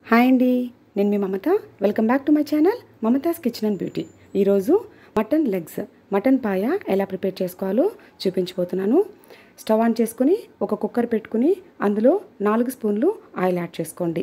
hi అండి నేను మీ Mamata welcome back to my channel Mamata's kitchen and beauty ఈరోజు మటన్ లెగ్స్ మటన్ పాయ ఎలా ప్రిపేర్ చేసుకోవాలో చూపించబోతున్నాను స్టవ్ ఆన్ చేసుకుని ఒక కుక్కర్ పెట్టుకుని అందులో నాలుగు స్పూన్లు ఆయిల్ యాడ్ చేసుకోండి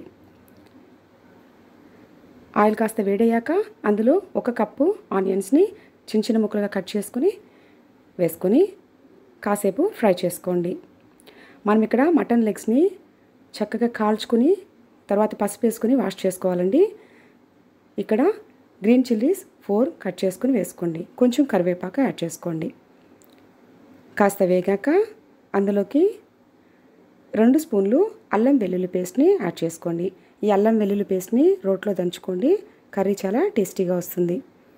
ఆయిల్ కాస్త వేడయ్యాక అందులో ఒక కప్పు ఆనియన్స్ని చిన్న చిన్న ముక్కలుగా కట్ చేసుకుని వేసుకొని కాసేపు ఫ్రై చేసుకోండి మనం ఇక్కడ మటన్ లెగ్స్ని చక్కగా కాల్చుకుని తర్వాత పసుపు వేసుకుని వాష్ చేసుకోవాలండి ఇక్కడ గ్రీన్ చిల్లీస్ ఫోర్ కట్ చేసుకుని వేసుకోండి కొంచెం కరివేపాకు యాడ్ చేసుకోండి కాస్త వేగాక అందులోకి రెండు స్పూన్లు అల్లం వెల్లుల్లి పేస్ట్ని యాడ్ చేసుకోండి ఈ అల్లం వెల్లుల్లి పేస్ట్ని రోట్లో దంచుకోండి కర్రీ చాలా టేస్టీగా వస్తుంది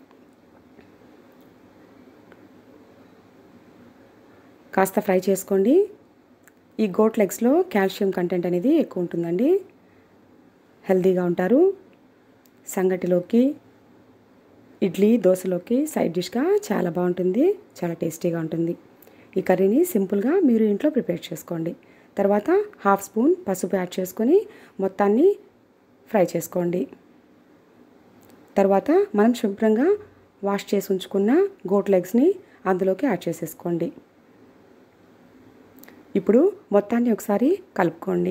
కాస్త ఫ్రై చేసుకోండి ఈ గోట్ లెగ్స్లో కాల్షియం కంటెంట్ అనేది ఎక్కువ ఉంటుందండి హెల్తీగా ఉంటారు సంగటిలోకి ఇడ్లీ దోశలోకి సైడ్ డిష్గా చాలా బాగుంటుంది చాలా టేస్టీగా ఉంటుంది ఈ కర్రీని సింపుల్గా మీరు ఇంట్లో ప్రిపేర్ చేసుకోండి తర్వాత హాఫ్ స్పూన్ పసుపు యాడ్ చేసుకొని మొత్తాన్ని ఫ్రై చేసుకోండి తర్వాత మనం శుభ్రంగా వాష్ చేసి ఉంచుకున్న గోట్ లెగ్స్ని అందులోకి యాడ్ చేసేసుకోండి ఇప్పుడు మొత్తాన్ని ఒకసారి కలుపుకోండి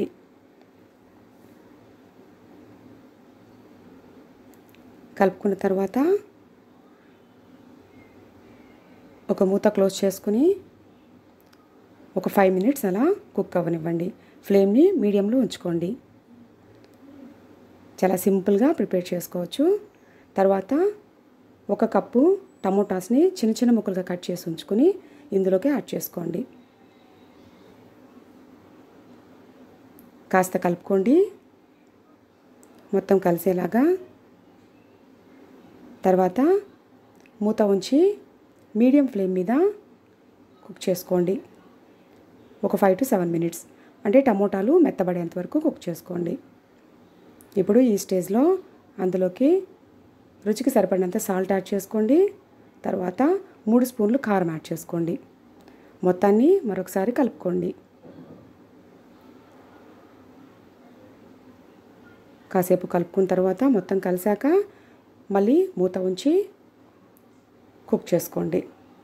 కలుపుకున్న తర్వాత ఒక మూత క్లోజ్ చేసుకుని ఒక ఫైవ్ మినిట్స్ అలా కుక్ అవ్వనివ్వండి ఫ్లేమ్ని మీడియంలో ఉంచుకోండి చాలా సింపుల్గా ప్రిపేర్ చేసుకోవచ్చు తర్వాత ఒక కప్పు టమోటాస్ని చిన్న చిన్న ముక్కలుగా కట్ చేసి ఉంచుకొని ఇందులోకి యాడ్ చేసుకోండి కాస్త కలుపుకోండి మొత్తం కలిసేలాగా తర్వాత మూత ఉంచి మీడియం ఫ్లేమ్ మీద కుక్ చేసుకోండి ఒక ఫైవ్ టు సెవెన్ మినిట్స్ అంటే టమోటాలు మెత్తబడేంత వరకు కుక్ చేసుకోండి ఇప్పుడు ఈ స్టేజ్లో అందులోకి రుచికి సరిపడినంత సాల్ట్ యాడ్ చేసుకోండి తర్వాత మూడు స్పూన్లు కారం యాడ్ చేసుకోండి మొత్తాన్ని మరొకసారి కలుపుకోండి కాసేపు కలుపుకున్న తర్వాత మొత్తం కలిసాక మళ్ళీ మూత ఉంచి కుక్ చేసుకోండి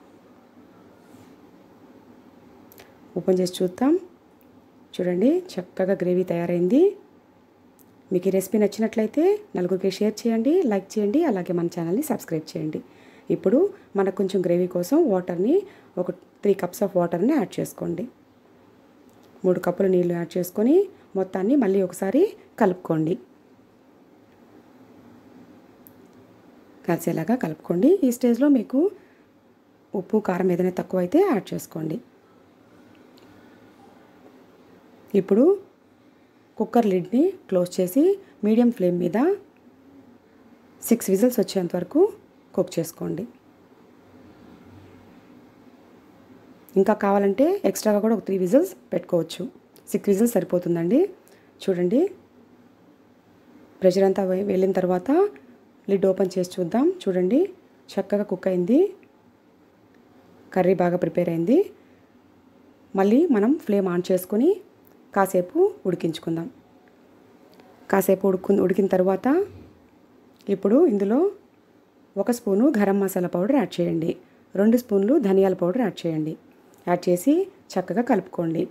ఓపెన్ చేసి చూద్దాం చూడండి చక్కగా గ్రేవీ తయారైంది మీకు ఈ రెసిపీ నచ్చినట్లయితే నలుగురికి షేర్ చేయండి లైక్ చేయండి అలాగే మన ఛానల్ని సబ్స్క్రైబ్ చేయండి ఇప్పుడు మనకు కొంచెం గ్రేవీ కోసం వాటర్ని ఒక త్రీ కప్స్ ఆఫ్ వాటర్ని యాడ్ చేసుకోండి మూడు కప్పుల నీళ్ళు యాడ్ చేసుకొని మొత్తాన్ని మళ్ళీ ఒకసారి కలుపుకోండి కలిసేలాగా కలుపుకోండి ఈ స్టేజ్లో మీకు ఉప్పు కారం ఏదైనా తక్కువ అయితే యాడ్ చేసుకోండి ఇప్పుడు కుక్కర్ లిడ్ని క్లోజ్ చేసి మీడియం ఫ్లేమ్ మీద సిక్స్ విజిల్స్ వచ్చేంత వరకు కుక్ చేసుకోండి ఇంకా కావాలంటే ఎక్స్ట్రాగా కూడా ఒక త్రీ విజిల్స్ పెట్టుకోవచ్చు సిక్స్ విజిల్స్ సరిపోతుందండి చూడండి ప్రెషర్ అంతా వెళ్ళిన తర్వాత లిడ్ ఓపెన్ చేసి చూద్దాం చూడండి చక్కగా కుక్ అయింది కర్రీ బాగా ప్రిపేర్ అయింది మళ్ళీ మనం ఫ్లేమ్ ఆన్ చేసుకొని కాసేపు ఉడికించుకుందాం కాసేపు ఉడుకు ఉడికిన తర్వాత ఇప్పుడు ఇందులో ఒక spoon garam masala powder add చేయండి రెండు స్పూన్లు ధనియాల పౌడర్ యాడ్ చేయండి యాడ్ చేసి చక్కగా కలుపుకోండి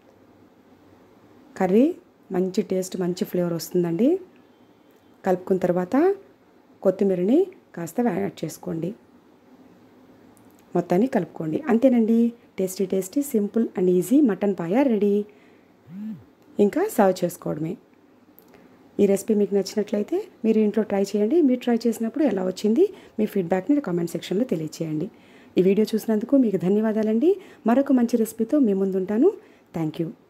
కర్రీ మంచి టేస్ట్ మంచి ఫ్లేవర్ వస్తుందండి కలుపుకున్న తర్వాత కొత్తిమీరని కాస్త యాడ్ చేసుకోండి మొత్తాన్ని కలుపుకోండి అంతేనండి tasty tasty simple and easy mutton paya ready ఇంకా సర్వ్ చేసుకోవడమే ఈ రెసిపీ మీకు నచ్చినట్లయితే మీరు ఇంట్లో ట్రై చేయండి మీరు ట్రై చేసినప్పుడు ఎలా వచ్చింది మీ ఫీడ్బ్యాక్ని కామెంట్ సెక్షన్లో తెలియచేయండి ఈ వీడియో చూసినందుకు మీకు ధన్యవాదాలండి మరొక మంచి రెసిపీతో మీ ముందుంటాను థ్యాంక్ యూ